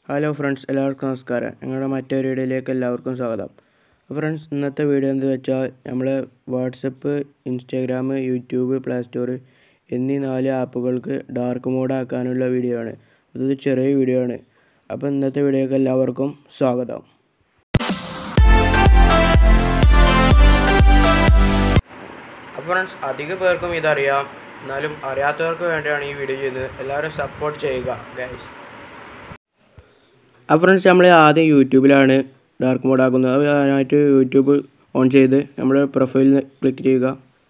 hello friends എല്ലാവർക്കും നമസ്കാരം ഞങ്ങളുടെ മറ്റൊരു വീഡിയോയിലേക്ക് എല്ലാവർക്കും സ്വാഗതം ഫ്രണ്ട്സ് ഇന്നത്തെ വീഡിയോ എന്ത് വെച്ചാൽ നമ്മൾ WhatsApp Instagram YouTube play store എന്നീ നാല് ആപ്പുകൾക്ക് ഡാർക്ക് മോഡ് ആക്കാനുള്ള വീഡിയോ ആണ് അതൊരു ചെറിയ വീഡിയോ ആണ് അപ്പോൾ ഇന്നത്തെ വീഡിയോക്ക് എല്ലാവർക്കും സ്വാഗതം അപ്പോൾ ഫ്രണ്ട്സ് അധിക പേർക്കും ഇതറിയാം എന്നാലും അറിയാത്തവർക്ക് വേണ്ടിയാണ് ഈ വീഡിയോ ചെയ്യുന്നത് എല്ലാവരും സപ്പോർട്ട് ചെയ്യുക ഗൈസ് അപ്പോൾ ഫ്രണ്ട്സ് നമ്മൾ ആദ്യം യൂട്യൂബിലാണ് ഡാർക്ക് മോഡ് ആക്കുന്നത് അത് അതിനായിട്ട് യൂട്യൂബ് ഓൺ ചെയ്ത് നമ്മൾ പ്രൊഫൈലിൽ ക്ലിക്ക് ചെയ്യുക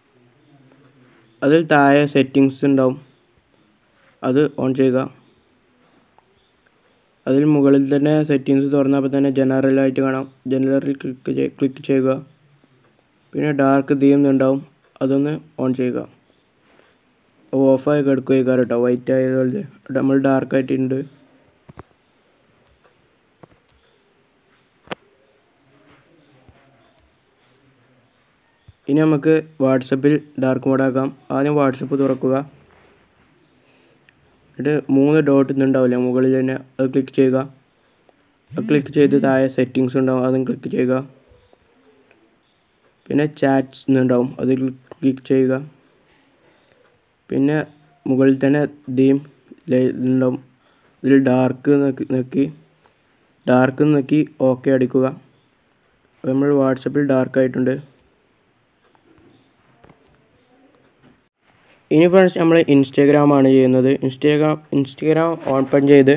അതിൽ താഴെ സെറ്റിങ്സ് ഉണ്ടാവും അത് ഓൺ ചെയ്യുക അതിൽ മുകളിൽ തന്നെ സെറ്റിങ്സ് തുറന്നപ്പോൾ തന്നെ ജനറലായിട്ട് കാണാം ജനറലിൽ ക്ലിക്ക് ചെയ് ക്ലിക്ക് ചെയ്യുക പിന്നെ ഡാർക്ക് തീം ഉണ്ടാവും അതൊന്ന് ഓൺ ചെയ്യുക ഓഫായി കിടക്കുക കേട്ടോ വൈറ്റ് ആയതുപോലെ നമ്മൾ ഡാർക്കായിട്ടുണ്ട് ഇനി നമുക്ക് വാട്സപ്പിൽ ഡാർക്ക് മോഡ് ആക്കാം ആദ്യം വാട്സപ്പ് തുറക്കുക എന്നിട്ട് മൂന്ന് ഡോട്ട് ഇന്നുണ്ടാവില്ല മുകളിൽ തന്നെ അത് ക്ലിക്ക് ചെയ്യുക അത് ക്ലിക്ക് ചെയ്ത് താഴെ സെറ്റിങ്സ് ഉണ്ടാവും അതും ക്ലിക്ക് ചെയ്യുക പിന്നെ ചാറ്റ്സ് എന്നുണ്ടാവും അത് ക്ലിക്ക് ചെയ്യുക പിന്നെ മുകളിൽ തന്നെ ദീം ഉണ്ടാവും ഇതിൽ ഡാർക്ക് നോക്കി ഡാർക്ക് നോക്കി ഓക്കെ അടിക്കുക അപ്പോൾ നമ്മൾ വാട്സപ്പിൽ ഡാർക്ക് ആയിട്ടുണ്ട് ഇനി ഫ്രണ്ട്സ് നമ്മൾ ഇൻസ്റ്റാഗ്രാമാണ് ചെയ്യുന്നത് ഇൻസ്റ്റാഗ്രാം ഇൻസ്റ്റാഗ്രാം ഓപ്പൺ ചെയ്ത്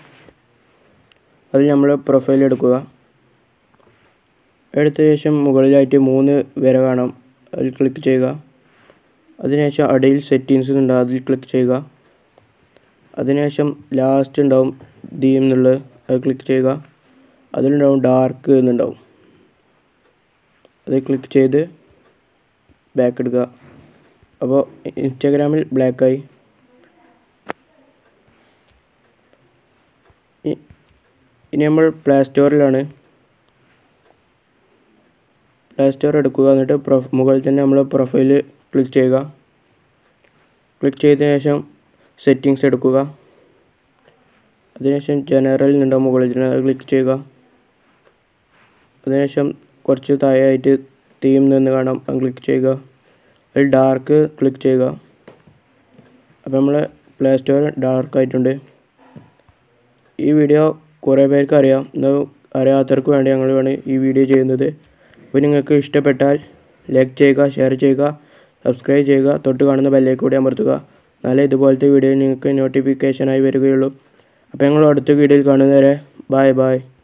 അതിൽ നമ്മൾ പ്രൊഫൈൽ എടുക്കുക എടുത്ത ശേഷം മുകളിലായിട്ട് മൂന്ന് വര കാണാം അതിൽ ക്ലിക്ക് ചെയ്യുക അതിനുശേഷം അടിയിൽ സെറ്റിങ്സ് ഉണ്ട് അതിൽ ക്ലിക്ക് ചെയ്യുക അതിനുശേഷം ലാസ്റ്റ് ഉണ്ടാവും ദീം എന്നുള്ളത് അത് ക്ലിക്ക് ചെയ്യുക അതിലുണ്ടാവും ഡാർക്ക് എന്നുണ്ടാവും അത് ക്ലിക്ക് ചെയ്ത് ബാക്ക് എടുക്കുക അപ്പോൾ ഇൻസ്റ്റാഗ്രാമിൽ ബ്ലാക്കായി ഇനി നമ്മൾ പ്ലേ സ്റ്റോറിലാണ് പ്ലേ സ്റ്റോർ എടുക്കുക എന്നിട്ട് പ്രൊ മുകളിൽ തന്നെ നമ്മൾ പ്രൊഫൈൽ ക്ലിക്ക് ചെയ്യുക ക്ലിക്ക് ചെയ്തതിന് ശേഷം സെറ്റിങ്സ് എടുക്കുക അതിനുശേഷം ജനറൽ നിന്നുണ്ടാവും മുകളിൽ തന്നെ അത് ക്ലിക്ക് ചെയ്യുക അതിനുശേഷം കുറച്ച് താഴെയായിട്ട് തീം നിന്ന് കാണാം അത് ക്ലിക്ക് ചെയ്യുക അതിൽ ഡാർക്ക് ക്ലിക്ക് ചെയ്യുക അപ്പോൾ നമ്മൾ പ്ലേ സ്റ്റോർ ഡാർക്ക് ആയിട്ടുണ്ട് ഈ വീഡിയോ കുറേ പേർക്ക് അറിയാം എന്നാൽ അറിയാത്തവർക്ക് വേണ്ടി ഞങ്ങൾ വേണം ഈ വീഡിയോ ചെയ്യുന്നത് അപ്പോൾ നിങ്ങൾക്ക് ഇഷ്ടപ്പെട്ടാൽ ലൈക്ക് ചെയ്യുക ഷെയർ ചെയ്യുക സബ്സ്ക്രൈബ് ചെയ്യുക തൊട്ട് കാണുന്ന ബെല്ലേക്ക് കൂടി അമർത്തുക എന്നാലേ ഇതുപോലത്തെ വീഡിയോ നിങ്ങൾക്ക് നോട്ടിഫിക്കേഷനായി വരികയുള്ളൂ അപ്പോൾ ഞങ്ങൾ അടുത്ത വീഡിയോയിൽ കാണുന്നവരെ ബായ് ബായ്